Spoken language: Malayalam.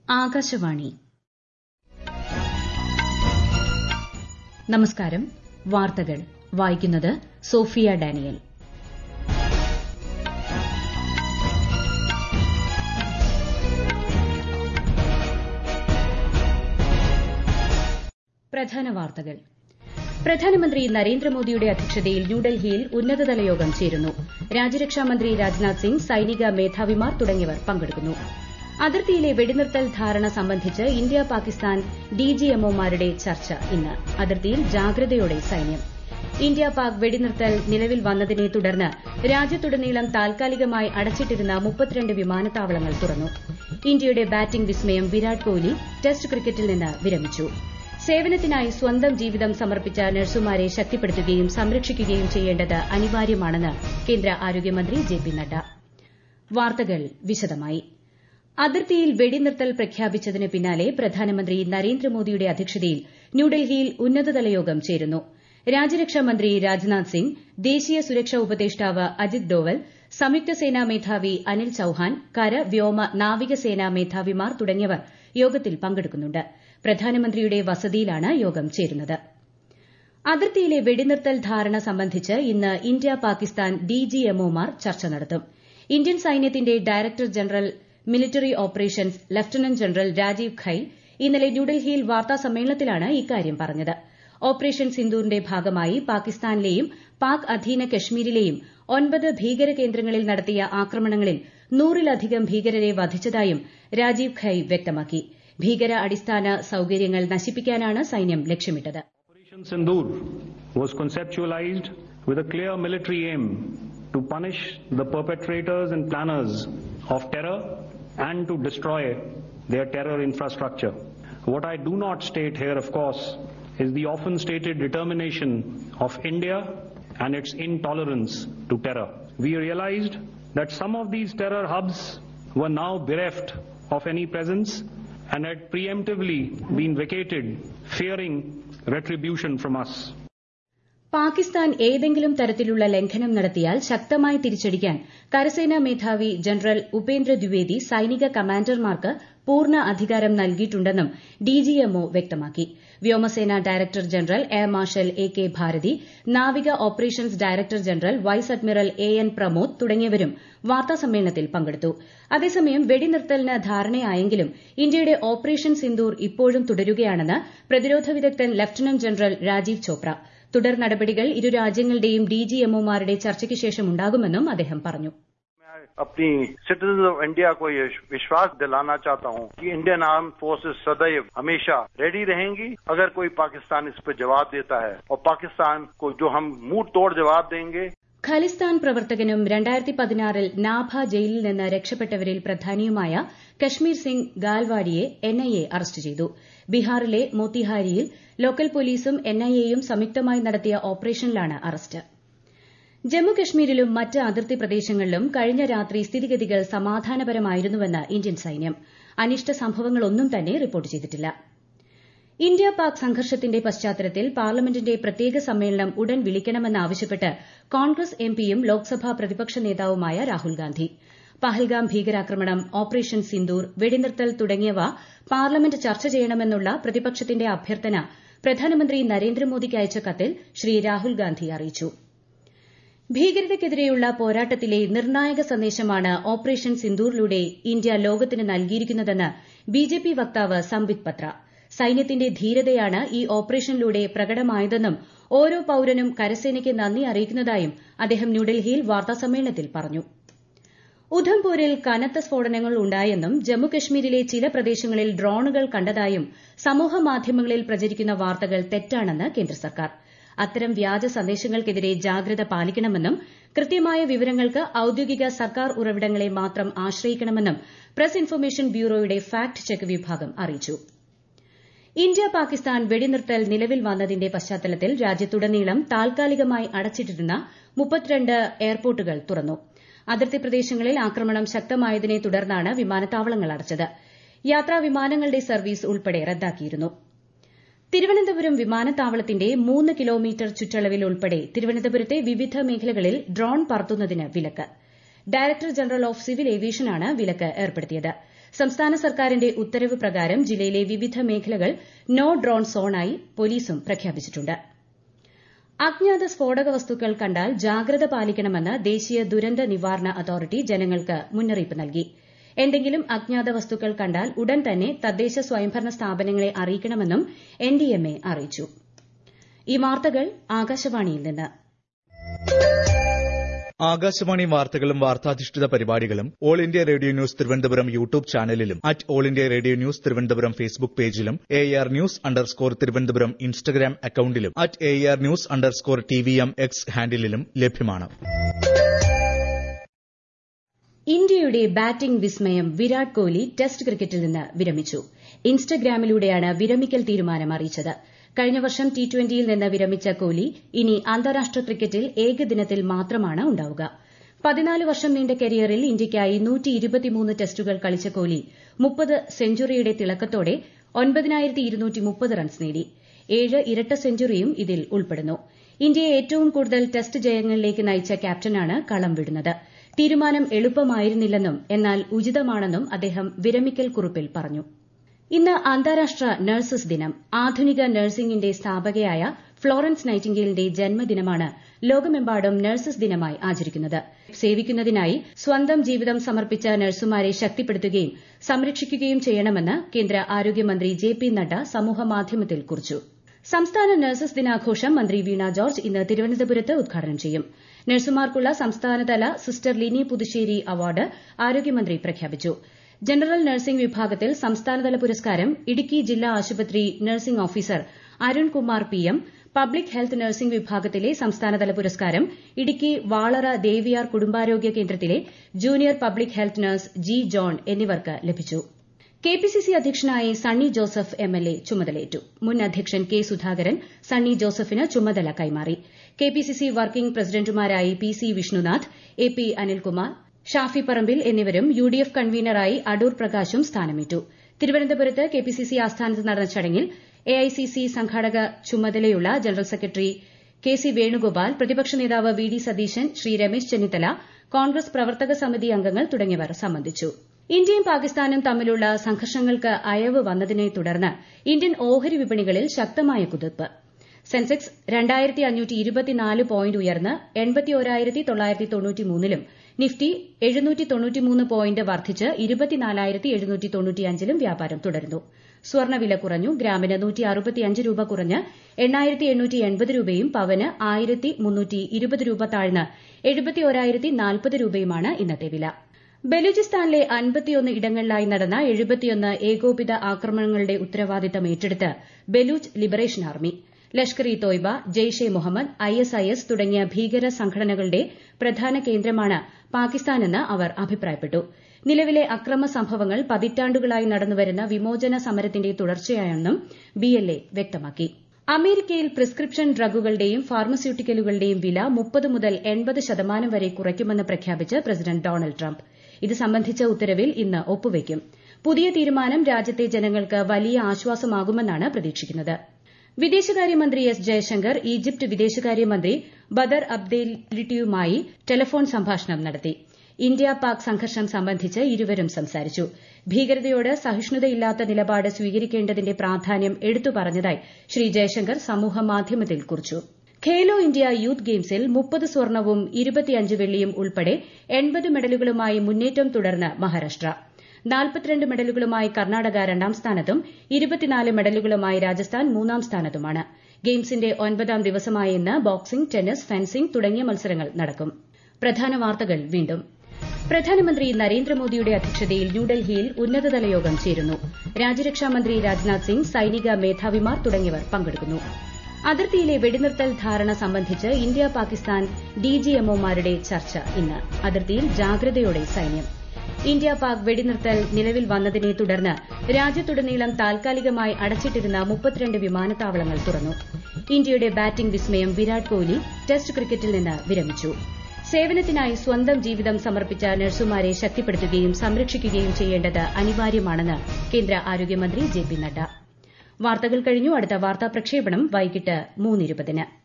ആകാശവാണി നമസ്കാരം വാർത്തകൾ വായിക്കുന്നത് സോഫിയ ഡാനിയൽ പ്രധാന വാർത്തകൾ പ്രധാനമന്ത്രി നരേന്ദ്രമോദിയുടെ അധ്യക്ഷതയിൽ ന്യൂഡൽഹിയിൽ ഉന്നതതല യോഗം ചേരുന്നു രാജ്യരക്ഷാമന്ത്രി രാജ്നാഥ് സിംഗ് സൈനിക മേധാവിമാർ തുടങ്ങിയവർ പങ്കെടുക്കുന്നു അതിർത്തിയിലെ വെടിനിർത്തൽ ധാരണ സംബന്ധിച്ച് ഇന്ത്യ പാകിസ്ഥാൻ ഡിജിഎംഒമാരുടെ ചർച്ച ഇന്ന് അതിർത്തിയിൽ ജാഗ്രതയോടെ സൈന്യം ഇന്ത്യ പാക് വെടിനിർത്തൽ നിലവിൽ വന്നതിനെ തുടർന്ന് രാജ്യത്തുടനീളം താൽക്കാലികമായി അടച്ചിട്ടിരുന്ന മുപ്പത്തിരണ്ട് വിമാനത്താവളങ്ങൾ തുറന്നു ഇന്ത്യയുടെ ബാറ്റിംഗ് വിസ്മയം വിരാട് കോഹ്ലി ടെസ്റ്റ് ക്രിക്കറ്റിൽ നിന്ന് വിരമിച്ചു സേവനത്തിനായി സ്വന്തം ജീവിതം സമർപ്പിച്ച നഴ്സുമാരെ ശക്തിപ്പെടുത്തുകയും സംരക്ഷിക്കുകയും ചെയ്യേണ്ടത് അനിവാര്യമാണെന്ന് കേന്ദ്ര ആരോഗ്യമന്ത്രി ജെ പി നദ്ദ വാർത്തകൾ വിശദമായി അതിർത്തിയിൽ വെടിനിർത്തൽ പ്രഖ്യാപിച്ചതിന് പിന്നാലെ പ്രധാനമന്ത്രി നരേന്ദ്രമോദിയുടെ അധ്യക്ഷതയിൽ ന്യൂഡൽഹിയിൽ ഉന്നതതല യോഗം ചേരുന്നു രാജ്യരക്ഷാമന്ത്രി രാജ്നാഥ് സിംഗ് ദേശീയ സുരക്ഷാ ഉപദേഷ്ടാവ് അജിത് ഡോവൽ സംയുക്ത സേനാ മേധാവി അനിൽ ചൌഹാൻ കര വ്യോമ നാവികസേനാ മേധാവിമാർ തുടങ്ങിയവർ യോഗത്തിൽ പങ്കെടുക്കുന്നുണ്ട് പ്രധാനമന്ത്രിയുടെ വസതിയിലാണ് യോഗം ചേരുന്നത് അതിർത്തിയിലെ വെടിനിർത്തൽ ധാരണ സംബന്ധിച്ച് ഇന്ന് ഇന്ത്യ പാകിസ്ഥാൻ ഡിജിഎംഒമാർ ചർച്ച നടത്തും ഇന്ത്യൻ സൈന്യത്തിന്റെ director general military operations lieutenant general Rajiv Ghai ഇന്നലെ ന്യൂഡൽഹിയിൽ വാർത്താസമ്മേളനത്തിലാണ് ഇക്കാര്യം പറഞ്ഞത് ഓപ്പറേഷൻ സിന്ദൂറിന്റെ ഭാഗമായി പാകിസ്ഥാനിലെയും പാക് അധീന കശ്മീരിലെയും ഒൻപത് ഭീകര കേന്ദ്രങ്ങളിൽ നടത്തിയ ആക്രമണങ്ങളിൽ നൂറിലധികം ഭീകരരെ വധിച്ചതായും രാജീവ് ഖൈ വ്യക്തമാക്കി ഭീകര അടിസ്ഥാന സൌകര്യങ്ങൾ നശിപ്പിക്കാനാണ് സൈന്യം ലക്ഷ്യമിട്ടത് Operation Sindoor was conceptualized with a clear military aim to punish the perpetrators and planners of terror and to destroy their terror infrastructure. What I do not state here, of course, is the often stated determination of India and its intolerance to terror. We realized that some of these terror hubs were now bereft of any presence and had preemptively been vacated, fearing retribution from us. Pakistan ഏതെങ്കിലും തരത്തിലുള്ള ലംഘനം നടത്തിയാൽ ശക്തമായി തിരിച്ചടിക്കാൻ കരസേനാ മേധാവി ജനറൽ ഉപേന്ദ്ര ദ്വിവേദി സൈനിക കമാൻഡർമാർക്ക് പൂർണ്ണ അധികാരം നൽകിയിട്ടുണ്ടെന്നും ഡിജിഎംഒ വ്യക്തമാക്കി വ്യോമസേന director general air marshal A K Bharti നാവിക operations director general vice admiral A N Pramod തുടങ്ങിയവരും വാർത്താസമ്മേളനത്തിൽ പങ്കെടുത്തു അതേസമയം വെടിനിർത്തലിന് ധാരണയായെങ്കിലും ഇന്ത്യയുടെ ഓപ്പറേഷൻ സിന്ദൂർ ഇപ്പോഴും തുടരുകയാണെന്ന് പ്രതിരോധ വിദഗ്ധൻ ലഫ്റ്റനന്റ് ജനറൽ രാജീവ് ചോപ്ര തുടർ നടപടികൾ ഇരു രാജ്യങ്ങളുടെയും ഡിജിഎംഒമാരുടെ ചർച്ചയ്ക്ക് ശേഷം ഉണ്ടാകുമെന്നും അദ്ദേഹം പറഞ്ഞു अपनी सिटीजन ऑफ इंडिया को ये विश्वास दिलाना चाहता हूँ कि इंडियन आर्म फोर्सेस सदैव हमेशा रेडी रहेंगी अगर कोई पाकिस्तान इस पर जवाब देता है और पाकिस्तान को जो हम मुंह तोड़ जवाब देंगे ഖലിസ്ഥാൻ പ്രവർത്തകനും രണ്ടായിരത്തി പതിനാറിൽ നാഭ ജയിലിൽ നിന്ന് രക്ഷപ്പെട്ടവരിൽ പ്രധാനിയുമായ കശ്മീർ സിംഗ് ഗാൽവാഡിയെ എൻഐഎ അറസ്റ്റ് ചെയ്തു ബീഹാറിലെ മോത്തിഹാരിയിൽ ലോക്കൽ പോലീസും എൻഐഎയും സംയുക്തമായി നടത്തിയ ഓപ്പറേഷനിലാണ് അറസ്റ്റ് ജമ്മുകശ്മീരിലും മറ്റ് അതിർത്തി പ്രദേശങ്ങളിലും കഴിഞ്ഞ രാത്രി സ്ഥിതിഗതികൾ സമാധാനപരമായിരുന്നുവെന്ന് ഇന്ത്യൻ സൈന്യം അനിഷ്ട സംഭവങ്ങളൊന്നും തന്നെ റിപ്പോർട്ട് ചെയ്തിട്ടില്ല ഇന്ത്യ പാക് സംഘർഷത്തിന്റെ പശ്ചാത്തലത്തിൽ പാർലമെന്റിന്റെ പ്രത്യേക സമ്മേളനം ഉടൻ വിളിക്കണമെന്നാവശ്യപ്പെട്ട് കോൺഗ്രസ് എംപിയും ലോക്സഭാ പ്രതിപക്ഷ നേതാവുമായ രാഹുൽ ഗാന്ധി പഹൽഗാം ഭീകരാക്രമണം ഓപ്പറേഷൻ സിന്ദൂർ വെടിനിർത്തൽ തുടങ്ങിയവ പാർലമെന്റ് ചർച്ച ചെയ്യണമെന്നുള്ള പ്രതിപക്ഷത്തിന്റെ അഭ്യർത്ഥന പ്രധാനമന്ത്രി നരേന്ദ്രമോദിക്ക് അയച്ച കത്തിൽ ശ്രീ രാഹുൽ ഗാന്ധി അറിയിച്ചു ഭീകരതയ്ക്കെതിരെയുള്ള പോരാട്ടത്തിലെ നിർണായക സന്ദേശമാണ് ഓപ്പറേഷൻ സിന്ദൂറിലൂടെ ഇന്ത്യ ലോകത്തിന് നൽകിയിരിക്കുന്നതെന്ന് ബിജെപി വക്താവ് സംബിത് പത്ര സൈന്യത്തിന്റെ ധീരതയാണ് ഈ ഓപ്പറേഷനിലൂടെ പ്രകടമായതെന്നും ഓരോ പൌരനും കരസേനയ്ക്ക് നന്ദി അറിയിക്കുന്നതായും അദ്ദേഹം ന്യൂഡൽഹിയിൽ വാർത്താസമ്മേളനത്തിൽ പറഞ്ഞു ഉധംപൂരിൽ കനത്ത സ്ഫോടനങ്ങൾ ഉണ്ടായെന്നും ജമ്മുകശ്മീരിലെ ചില പ്രദേശങ്ങളിൽ ഡ്രോണുകൾ കണ്ടതായും സമൂഹമാധ്യമങ്ങളിൽ പ്രചരിക്കുന്ന വാർത്തകൾ തെറ്റാണെന്ന് കേന്ദ്ര സർക്കാർ അത്തരം വ്യാജ സന്ദേശങ്ങൾക്കെതിരെ ജാഗ്രത പാലിക്കണമെന്നും കൃത്യമായ വിവരങ്ങൾക്ക് ഔദ്യോഗിക സർക്കാർ ഉറവിടങ്ങളെ മാത്രം ആശ്രയിക്കണമെന്നും പ്രസ് ഇൻഫർമേഷൻ ബ്യൂറോയുടെ ഫാക്ട് ചെക്ക് വിഭാഗം അറിയിച്ചു ഇന്ത്യ പാകിസ്ഥാൻ വെടിനിർത്തൽ നിലവിൽ വന്നതിന്റെ പശ്ചാത്തലത്തിൽ രാജ്യത്തുടനീളം താൽക്കാലികമായി അടച്ചിട്ടിരുന്ന മുപ്പത്തിരണ്ട് എയർപോർട്ടുകൾ തുറന്നു അതിർത്തി പ്രദേശങ്ങളിൽ ആക്രമണം ശക്തമായതിനെ തുടർന്നാണ് വിമാനത്താവളങ്ങൾ അടച്ചത് യാത്രാ വിമാനങ്ങളുടെ സർവീസ് ഉൾപ്പെടെ റദ്ദാക്കിയിരുന്നു തിരുവനന്തപുരം വിമാനത്താവളത്തിന്റെ മൂന്ന് കിലോമീറ്റർ ചുറ്റളവിൽ ഉൾപ്പെടെ തിരുവനന്തപുരത്തെ വിവിധ മേഖലകളിൽ ഡ്രോൺ പറത്തുന്നതിന് വിലക്ക് ഡയറക്ടർ ജനറൽ ഓഫ് സിവിൽ ഏവിയേഷനാണ് വിലക്ക് ഏർപ്പെടുത്തിയത് സംസ്ഥാന സർക്കാരിന്റെ ഉത്തരവ് പ്രകാരം ജില്ലയിലെ വിവിധ മേഖലകൾ നോ ഡ്രോൺ സോണായി പോലീസും പ്രഖ്യാപിച്ചിട്ടുണ്ട് അജ്ഞാത സ്ഫോടക വസ്തുക്കൾ കണ്ടാൽ ജാഗ്രത പാലിക്കണമെന്ന് ദേശീയ ദുരന്ത നിവാരണ അതോറിറ്റി ജനങ്ങൾക്ക് മുന്നറിയിപ്പ് നൽകി എന്തെങ്കിലും അജ്ഞാത വസ്തുക്കൾ കണ്ടാൽ ഉടൻ തന്നെ തദ്ദേശ സ്വയംഭരണ സ്ഥാപനങ്ങളെ അറിയിക്കണമെന്നും എൻഡിഎംഎ അറിയിച്ചു ഈ വാർത്തകൾ ആകാശവാണിയിൽ നിന്ന് ആകാശവാണി വാർത്തകളും വാർത്താധിഷ്ഠിത പരിപാടികളും all India radio news Thiruvananthapuram YouTube ചാനലിലും at all India radio news Thiruvananthapuram Facebook പേജിലും A R news underscore Thiruvananthapuram Instagram അക്കൌണ്ടിലും at A R news underscore T V M X ഹാൻഡിലും ലഭ്യമാണ് ഇന്ത്യയുടെ ബാറ്റിംഗ് വിസ്മയം വിരാട് കോഹ്ലി ടെസ്റ്റ് ക്രിക്കറ്റിൽ നിന്ന് വിരമിച്ചു ഇൻസ്റ്റഗ്രാമിലൂടെയാണ് വിരമിക്കൽ തീരുമാനം അറിയിച്ചത് കഴിഞ്ഞ വർഷം ടി ട്വന്റിയിൽ നിന്ന് വിരമിച്ച കോഹ്ലി ഇനി അന്താരാഷ്ട്ര ക്രിക്കറ്റിൽ ഏകദിനത്തിൽ മാത്രമാണ് ഉണ്ടാവുക പതിനാല് വർഷം നീണ്ട കരിയറിൽ ഇന്ത്യയ്ക്കായി ടെസ്റ്റുകൾ കളിച്ച കോഹ്ലി മുപ്പത് സെഞ്ചുറിയുടെ തിളക്കത്തോടെ റൺസ് നേടി ഏഴ് ഇരട്ട സെഞ്ചുറിയും ഇതിൽ ഉൾപ്പെടുന്നു ഇന്ത്യയെ ഏറ്റവും കൂടുതൽ ടെസ്റ്റ് ജയങ്ങളിലേക്ക് നയിച്ച ക്യാപ്റ്റനാണ് കളം വിടുന്നത് തീരുമാനം എളുപ്പമായിരുന്നില്ലെന്നും എന്നാൽ ഉചിതമാണെന്നും അദ്ദേഹം വിരമിക്കൽ കുറിപ്പിൽ പറഞ്ഞു ഇന്ന് അന്താരാഷ്ട്ര നഴ്സസ് ദിനം ആധുനിക നഴ്സിംഗിന്റെ സ്ഥാപകയായ ഫ്ലോറൻസ് നൈറ്റിംഗേലിന്റെ ജന്മദിനമാണ് ലോകമെമ്പാടും നഴ്സസ് ദിനമായി ആചരിക്കുന്നത് സേവിക്കുന്നതിനായി സ്വന്തം ജീവിതം സമർപ്പിച്ച നഴ്സുമാരെ ശക്തിപ്പെടുത്തുകയും സംരക്ഷിക്കുകയും ചെയ്യണമെന്ന് കേന്ദ്ര ആരോഗ്യമന്ത്രി ജെ പി നഡ്ഡ സമൂഹമാധ്യമത്തിൽ കുറിച്ചു സംസ്ഥാന നഴ്സസ് ദിനാഘോഷം മന്ത്രി വീണ ജോർജ് ഇന്ന് തിരുവനന്തപുരത്ത് ഉദ്ഘാടനം ചെയ്യും നഴ്സുമാർക്കുള്ള സംസ്ഥാനതല സിസ്റ്റർ ലിനി പുതുശ്ശേരി അവാർഡ് ആരോഗ്യമന്ത്രി പ്രഖ്യാപിച്ചു ജനറൽ നഴ്സിംഗ് വിഭാഗത്തിൽ സംസ്ഥാനതല പുരസ്കാരം ഇടുക്കി ജില്ലാ ആശുപത്രി nursing officer Arunkumar P M public health nursing വിഭാഗത്തിലെ സംസ്ഥാനതല പുരസ്കാരം ഇടുക്കി വാളറ ദേവിയാർ കുടുംബാരോഗ്യ കേന്ദ്രത്തിലെ junior public health nurse G John എന്നിവർക്ക് ലഭിച്ചു കെപിസിസി അധ്യക്ഷനായി സണ്ണി ജോസഫ് എംഎൽഎ ചുമതലയേറ്റു മുൻ അധ്യക്ഷൻ കെ സുധാകരൻ സണ്ണി ജോസഫിന് ചുമതല കൈമാറി കെപിസിസി വർക്കിംഗ് പ്രസിഡന്റുമാരായി P C Vishnunath A P Anilkumar Shafi Parambil എന്നിവരും യുഡിഎഫ് കൺവീനറായി അടൂർ പ്രകാശും സ്ഥാനമേറ്റു തിരുവനന്തപുരത്ത് കെപിസിസി ആസ്ഥാനത്ത് നടന്ന ചടങ്ങിൽ എഐസിസി സംഘാടക ചുമതലയുള്ള general secretary K C Venugopal പ്രതിപക്ഷ നേതാവ് വി ഡി സതീശൻ ശ്രീ രമേശ് ചെന്നിത്തല കോൺഗ്രസ് പ്രവർത്തക സമിതി അംഗങ്ങൾ തുടങ്ങിയവർ സംബന്ധിച്ചു ഇന്ത്യയും പാകിസ്ഥാനും തമ്മിലുള്ള സംഘർഷങ്ങൾക്ക് അയവ് വന്നതിനെ തുടർന്ന് ഇന്ത്യൻ ഓഹരി വിപണികളിൽ ശക്തമായ കുതിപ്പ് സെൻസെക്സ് രണ്ടായിരത്തി അഞ്ഞൂറ്റി ഇരുപത്തിനാല് പോയിന്റ് ഉയർന്ന് എൺപത്തിയോരായിരത്തി തൊള്ളായിരത്തി തൊണ്ണൂറ്റിമൂന്നിലും നിഫ്റ്റി എഴുന്നൂറ്റി തൊണ്ണൂറ്റിമൂന്ന് പോയിന്റ് വർദ്ധിച്ച് ഇരുപത്തിനാലായിരത്തി എഴുന്നൂറ്റി തൊണ്ണൂറ്റിയഞ്ചിലും വ്യാപാരം തുടരുന്നു സ്വർണ്ണവില കുറഞ്ഞു ഗ്രാമിന് നൂറ്റി അറുപത്തിയഞ്ച് രൂപ കുറഞ്ഞ് എണ്ണായിരത്തി എണ്ണൂറ്റി എൺപത് രൂപയും പവന് ആയിരത്തി മുന്നൂറ്റി ഇരുപത് രൂപ താഴ്ന്ന് എഴുപത്തിയോരായിരത്തി നാൽപ്പത് രൂപയുമാണ് ഇന്നത്തെ വില ബലൂചിസ്ഥാനിലെ അൻപത്തിയൊന്ന് ഇടങ്ങളിലായി നടന്ന എഴുപത്തിയൊന്ന് ഏകോപിത ആക്രമണങ്ങളുടെ ഉത്തരവാദിത്തം ഏറ്റെടുത്ത് Baloch liberation army Lashkar e Taiba Jaish Mohammed ISIS തുടങ്ങിയ ഭീകര സംഘടനകളുടെ പ്രധാന കേന്ദ്രമാണ് പാകിസ്ഥാനെന്ന് അവർ അഭിപ്രായപ്പെട്ടു നിലവിലെ അക്രമ സംഭവങ്ങൾ പതിറ്റാണ്ടുകളായി നടന്നുവരുന്ന വിമോചന സമരത്തിന്റെ തുടർച്ചയാണെന്നും ബിഎൽഎ വ്യക്തമാക്കി അമേരിക്കയിൽ പ്രിസ്ക്രിപ്ഷൻ ഡ്രഗുകളുടെയും ഫാർമസ്യൂട്ടിക്കലുകളുടെയും വില മുപ്പത് മുതൽ എൺപത് ശതമാനം വരെ കുറയ്ക്കുമെന്ന് പ്രഖ്യാപിച്ച് പ്രസിഡന്റ് ഡൊണാൾഡ് ട്രംപ് ഇത് സംബന്ധിച്ച ഉത്തരവിൽ ഇന്ന് ഒപ്പുവയ്ക്കും പുതിയ തീരുമാനം രാജ്യത്തെ ജനങ്ങൾക്ക് വലിയ ആശ്വാസമാകുമെന്നാണ് പ്രതീക്ഷിക്കുന്നത് വിദേശകാര്യമന്ത്രി എസ് ജയശങ്കർ ഈജിപ്ത് വിദേശകാര്യമന്ത്രി ബദർ അബ്ദേലിറ്റിയുമായി ടെലഫോൺ സംഭാഷണം നടത്തി ഇന്ത്യ പാക് സംഘർഷം സംബന്ധിച്ച് ഇരുവരും സംസാരിച്ചു ഭീകരതയോട് സഹിഷ്ണുതയില്ലാത്ത നിലപാട് സ്വീകരിക്കേണ്ടതിന്റെ പ്രാധാന്യം എടുത്തു പറഞ്ഞതായി ശ്രീ ജയശങ്കർ സമൂഹമാധ്യമത്തിൽ കുറിച്ചു ഖേലോ ഇന്ത്യ യൂത്ത് ഗെയിംസിൽ മുപ്പത് സ്വർണവും ഇരുപത്തിയഞ്ച് വെള്ളിയും ഉൾപ്പെടെ എൺപത് മെഡലുകളുമായി മുന്നേറ്റം തുടർന്ന് മഹാരാഷ്ട്ര നാൽപ്പത്തിരണ്ട് മെഡലുകളുമായി കർണാടക രണ്ടാം സ്ഥാനത്തും ഇരുപത്തിനാല് മെഡലുകളുമായി രാജസ്ഥാൻ മൂന്നാം സ്ഥാനത്തുമാണ് ഗെയിംസിന്റെ ഒൻപതാം ദിവസമായ ഇന്ന് ബോക്സിംഗ് ടെന്നീസ് ഫെൻസിംഗ് തുടങ്ങിയ മത്സരങ്ങൾ നടക്കും പ്രധാന വാർത്തകൾ വീണ്ടും പ്രധാനമന്ത്രി നരേന്ദ്രമോദിയുടെ അധ്യക്ഷതയിൽ ന്യൂഡൽഹിയിൽ ഉന്നതതല യോഗം ചേരുന്നു രാജ്യരക്ഷാമന്ത്രി രാജ്നാഥ് സിംഗ് സൈനിക മേധാവിമാർ തുടങ്ങിയവർ പങ്കെടുക്കുന്നു അതിർത്തിയിലെ വെടിനിർത്തൽ ധാരണ സംബന്ധിച്ച് ഇന്ത്യ പാകിസ്ഥാൻ ഡിജിഎംഒമാരുടെ ചർച്ച ഇന്ന് അതിർത്തിയിൽ ജാഗ്രതയോടെ സൈന്യം ഇന്ത്യ പാക് വെടിനിർത്തൽ നിലവിൽ വന്നതിനെ തുടർന്ന് രാജ്യത്തുടനീളം താൽക്കാലികമായി അടച്ചിട്ടിരുന്ന മുപ്പത്തിരണ്ട് വിമാനത്താവളങ്ങൾ തുറന്നു ഇന്ത്യയുടെ ബാറ്റിംഗ് വിസ്മയം വിരാട് കോഹ്ലി ടെസ്റ്റ് ക്രിക്കറ്റിൽ നിന്ന് വിരമിച്ചു സേവനത്തിനായി സ്വന്തം ജീവിതം സമർപ്പിച്ച നഴ്സുമാരെ ശക്തിപ്പെടുത്തുകയും സംരക്ഷിക്കുകയും ചെയ്യേണ്ടത് അനിവാര്യമാണെന്ന് കേന്ദ്ര ആരോഗ്യമന്ത്രി ജെ പി നഡ്ഡ വാർത്തകൾ കഴിഞ്ഞു അടുത്ത വാർത്താ പ്രക്ഷേപണം വൈകിട്ട് മൂന്നിരുപതിന്